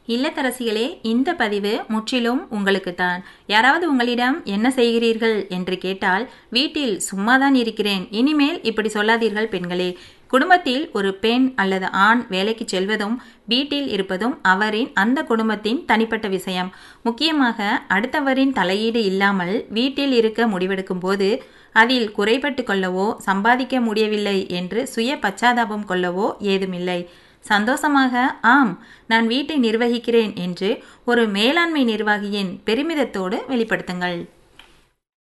இல்லத்தரசிகளே இந்த பதிவு முற்றிலும் உங்களுக்குத்தான் யாராவது உங்களிடம் என்ன செய்கிறீர்கள் என்று கேட்டால் வீட்டில் சும்மாதான் இருக்கிறேன் இனிமேல் இப்படி சொல்லாதீர்கள் பெண்களே குடும்பத்தில் ஒரு பெண் அல்லது ஆண் வேலைக்கு செல்வதும் வீட்டில் இருப்பதும் அவரின் அந்த குடும்பத்தின் தனிப்பட்ட விஷயம் முக்கியமாக அடுத்தவரின் தலையீடு இல்லாமல் வீட்டில் இருக்க முடிவெடுக்கும் போது அதில் குறைபட்டு கொள்ளவோ சம்பாதிக்க முடியவில்லை என்று சுய பச்சாதாபம் கொள்ளவோ ஏதுமில்லை சந்தோஷமாக ஆம் நான் வீட்டை நிர்வகிக்கிறேன் என்று ஒரு மேலாண்மை நிர்வாகியின் பெருமிதத்தோடு வெளிப்படுத்துங்கள்